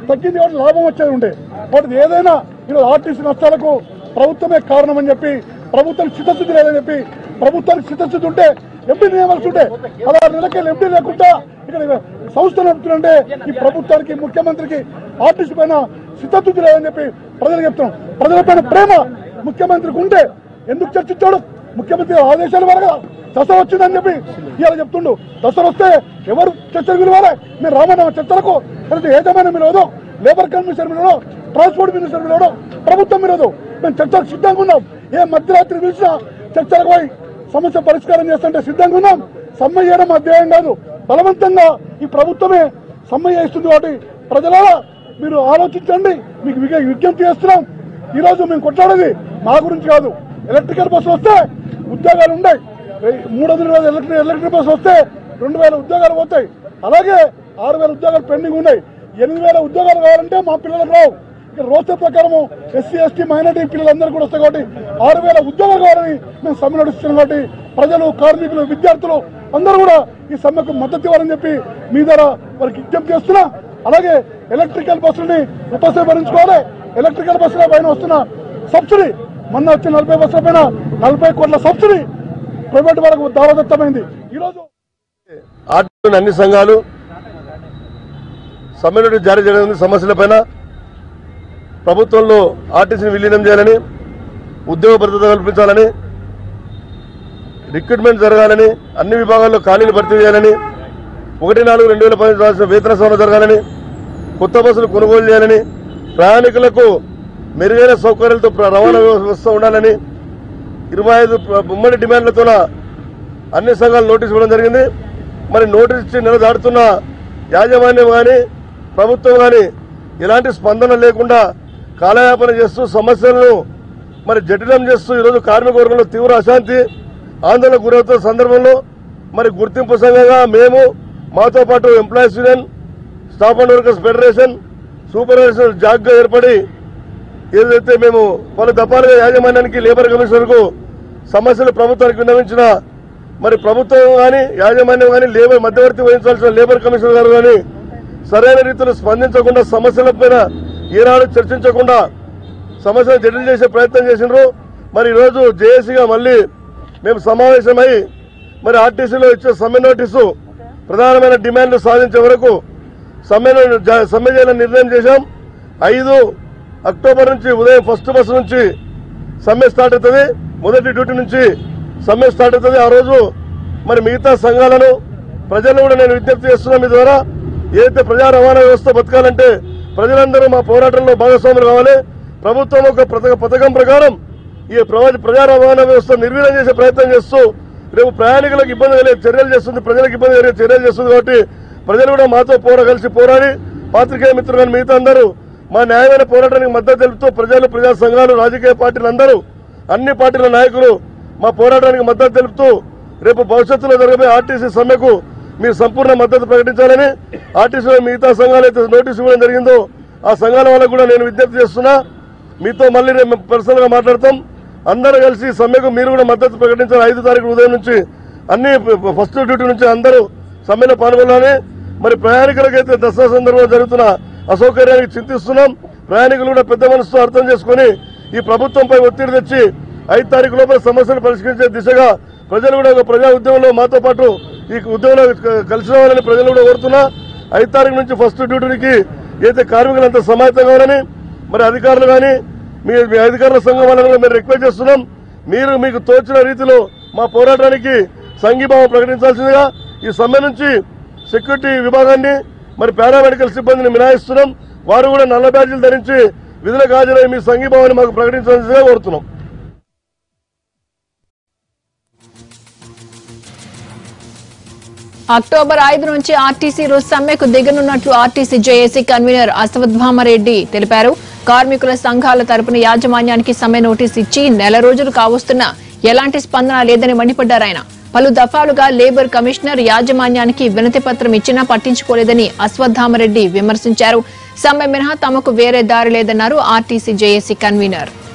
తగ్గింది కాబట్టి లాభం వచ్చేది ఉండే కాబట్టి ఏదైనా ఈరోజు ఆర్టీసీ నష్టాలకు ప్రభుత్వమే కారణం అని చెప్పి ప్రభుత్వం చిత్తశుద్ధి లేదని చెప్పి ప్రభుత్వానికి చిత్తశుద్ధి ఉంటే ఎంపీ నియమాల్సి ఉంటే పదహారు నెలలకి ఎంపీ లేకుండా ఇక్కడ సంస్థ నడుపుతుంటే ఈ ప్రభుత్వానికి ముఖ్యమంత్రికి ఆర్టీసీ పైన చిత్తశుద్ధి లేదని చెప్పి ప్రజలకు చెప్తున్నాం ప్రజల పైన ప్రేమ ముఖ్యమంత్రికి ఉంటే ఎందుకు చర్చించాడు ముఖ్యమంత్రి ఆదేశాలు వరగా దసరా వచ్చిందని చెప్పి ఇవాళ చెప్తుండు దసరా వస్తే ఎవరు చర్చలు పిలవాలి మీరు రామన్న చర్చలకు లేకపోతే ఏజమాన్యం పిలవదు లేబర్ కమిషన్ పిలవదు ట్రాన్స్పోర్ట్ మినిస్టర్ పిలవదు ప్రభుత్వం పిలవదు మేము చర్చలకు సిద్ధంగా ఉన్నాం ఏ మధ్యరాత్రి పిలిచినా చర్చలకు పోయి సమస్య పరిష్కారం చేస్తుంటే సిద్ధంగా ఉన్నాం సమ్మె చేయడం అధ్యాయం కాదు బలవంతంగా ఈ ప్రభుత్వమే సమ్మె చేస్తుంది కాబట్టి ప్రజలారా మీరు ఆలోచించండి మీకు విజ్ఞ- విజ్ఞప్తి చేస్తున్నాం ఈ రోజు మేము కొట్లాడేది మా గురించి కాదు ఎలక్ట్రికల్ బస్సు వస్తే ఉద్యోగాలు ఉన్నాయి వెయ్యి- మూడు వందల ఇరవై ఎలక్ట్రిక్ ఎలక్ట్రిక్ బస్సు వస్తే రెండు వేల ఉద్యోగాలు పోతాయి అలాగే ఆరు వేల ఉద్యోగాలు పెండింగ్ ఉన్నాయి ఎనిమిది వేల ఉద్యోగాలు కావాలంటే మా పిల్లలకు రావు ఇక్కడ రోస్టర్ ప్రకారం ఎస్సీ ఎస్టీ మైనార్టీ పిల్లలందరూ కూడా వస్తాయి కాబట్టి ఆరు వేల ఉద్యోగాలు కావాలని మేము సమ్మె నడుస్తున్నాం కాబట్టి ప్రజలు కార్మికులు విద్యార్థులు అందరూ కూడా ఈ సమ్మెకు మద్దతు ఇవ్వాలని చెప్పి మీ ద్వారా వారికి విజ్ఞప్తి చేస్తున్నా అలాగే ఎలక్ట్రికల్ బస్సులని ఉపసంహరించుకోవాలి ఎలక్ట్రికల్ బస్సుల పైన వస్తున్న సబ్సిడీ మొన్న వచ్చిన నలభై బస్సుల పైన నలభై కోట్ల సబ్సిడీ ప్రైవేట్ వాళ్ళకు దారదత్తమైంది ఈరోజు ఆర్టీసీ అన్ని సంఘాలు సమ్మె నోటీస్ జారీ చేయడం సమస్యలపైన ప్రభుత్వంలో ఆర్టీసీని విలీనం చేయాలని ఉద్యోగ భద్రత కల్పించాలని రిక్రూట్మెంట్ జరగాలని అన్ని విభాగాల్లో ఖాళీలు భర్తీ చేయాలని ఒకటి నాలుగు రెండు వేల పది రాసిన వేతన సవరణ జరగాలని కొత్త బస్సులు కొనుగోలు చేయాలని ప్రయాణికులకు మెరుగైన సౌకర్యాలతో ప్ర- రవాణా వ్యవస్థ ఉండాలని ఇరవై ఐదు ప్ర- ఉమ్మడి డిమాండ్లతో అన్ని సంఘాలు నోటీస్ ఇవ్వడం జరిగింది మరి నోటీస్ ఇచ్చి నెల దాటుతున్న యాజమాన్యం కానీ ప్రభుత్వం కానీ ఎలాంటి స్పందన లేకుండా కాలయాపన చేస్తూ సమస్యలను మరి జటిలం చేస్తూ ఈరోజు కార్మిక వర్గంలో తీవ్ర అశాంతి ఆందోళన గురవుతున్న సందర్భంలో మరి గుర్తింపు సంఘంగా మేము మాతో పాటు employees union staff and workers federation supervisor జాగ్గా ఏర్పడి ఏదైతే మేము పలు దఫాలుగా యాజమాన్యానికి లేబర్ కమిషనర్కు సమస్యలు ప్రభుత్వానికి విన్నవించిన మరి ప్రభుత్వం కానీ యాజమాన్యం కానీ లేబర్ మధ్యవర్తి వహించాల్సిన లేబర్ కమిషనర్ గారు కానీ సరైన రీతిలో స్పందించకుండా సమస్యలపైన ఈనాడు చర్చించకుండా సమస్యను జటిల్ చేసే ప్రయత్నం చేసినారు మరి ఈరోజు జేఏసీగా మళ్ళీ మేము సమావేశమై మరి ఆర్టీసీలో ఇచ్చే సమ్మె నోటీసు ప్రధానమైన డిమాండ్లు సాధించే వరకు సమ్మెను జ- సమ్మె చేయాలని నిర్ణయం చేశాం ఐదు అక్టోబర్ నుంచి ఉదయం ఫస్ట్ బస్సు నుంచి సమ్మె స్టార్ట్ అవుతుంది మొదటి డ్యూటీ నుంచి సమ్మె స్టార్ట్ అవుతుంది ఆ రోజు మరి మిగతా సంఘాలను ప్రజలను కూడా నేను విజ్ఞప్తి చేస్తున్నా మీ ద్వారా ఏదైతే ప్రజా రవాణా వ్యవస్థ బతకాలంటే ప్రజలందరూ మా పోరాటంలో భాగస్వాములు కావాలి ప్రభుత్వం ఒక పథక- పథకం ప్రకారం ఈ ప్రవ- ప్రజా రవాణా వ్యవస్థ నిర్వీర్యం చేసే ప్రయత్నం చేస్తూ రేపు ప్రయాణికులకు ఇబ్బంది కలిగే చర్యలు చేస్తుంది ప్రజలకు ఇబ్బంది కలిగే చర్యలు చేస్తుంది కాబట్టి ప్రజలు కూడా మాతో పోరా కలిసి పోరాడి పాత్రికేయ మిత్రులు కానీ మిగతా అందరూ మా న్యాయమైన పోరాటానికి మద్దతు తెలుపుతూ ప్రజలు ప్రజా సంఘాలు రాజకీయ పార్టీలు అందరూ అన్ని పార్టీల నాయకులు మా పోరాటానికి మద్దతు తెలుపుతూ రేపు భవిష్యత్తులో జరగబోయే ఆర్టీసీ సమ్మెకు మీరు సంపూర్ణ మద్దతు ప్రకటించాలని ఆర్టీసీలో మిగతా సంఘాలు అయితే నోటీసు ఇవ్వడం జరిగిందో ఆ సంఘాల వాళ్ళకు కూడా నేను విజ్ఞప్తి చేస్తున్నా మీతో మళ్ళీ రేపు పర్సనల్ గా మాట్లాడతాం అందరూ కలిసి సమ్మెకు మీరు కూడా మద్దతు ప్రకటించాలి ఐదు తారీఖు ఉదయం నుంచి అన్ని ఫస్ట్ డ్యూటీ నుంచి అందరూ సమ్మెలో పాల్గొనాలని మరి ప్రయాణికులకైతే దసరా సందర్భంగా జరుగుతున్న అసౌకర్యానికి చింతిస్తున్నాం ప్రయాణికులు కూడా పెద్ద మనసుతో అర్థం చేసుకుని ఈ ప్రభుత్వంపై ఒత్తిడి తెచ్చి ఐదు తారీఖు లోపల సమస్యలు పరిష్కరించే దిశగా ప్రజలు కూడా ఒక ప్రజా ఉద్యమంలో మాతో పాటు ఈ ఉద్యమంలో క- కలిసి రావాలని ప్రజలు కూడా కోరుతున్నా ఐదు తారీఖు నుంచి ఫస్ట్ డ్యూటీకి ఏదైతే కార్మికులంతా సమాయత్తం కావాలని మరి అధికారులు కానీ మీ మీ అధికారుల సంఘం వాళ్ళని కూడా మేము రిక్వెస్ట్ చేస్తున్నాం మీరు మీకు తోచిన రీతిలో మా పోరాటానికి సంఘీభావం ప్రకటించాల్సిందిగా ఈ సమ్మె నుంచి సెక్యూరిటీ విభాగాన్ని మరి పారామెడికల్ సిబ్బందిని మినాయిస్తున్నాం వారు కూడా నల్ల బ్యాడ్జీలు ధరించి విధులకు హాజరై మీ సంఘీభావాన్ని మాకు ప్రకటించాల్సిందిగా కోరుతున్నాం అక్టోబర్ ఐదు నుంచి ఆర్టీసీ రోజు సమ్మెకు దిగనున్నట్లు ఆర్టీసీ జేఏసీ కన్వీనర్ అశ్వత్భామరెడ్డి తెలిపారు కార్మికుల సంఘాల తరపున యాజమాన్యానికి సమ్మె నోటీస్ ఇచ్చి నెల రోజులు కావస్తున్నా ఎలాంటి స్పందన లేదని మండిపడ్డారు ఆయన పలు దఫాలుగా లేబర్ కమిషనర్ యాజమాన్యానికి వినతి పత్రం ఇచ్చినా పట్టించుకోలేదని అశ్వత్థామరెడ్డి విమర్శించారు సమ్మె మినహా తమకు వేరే దారి లేదన్నారు ఆర్టీసీ జేఏసీ కన్వీనర్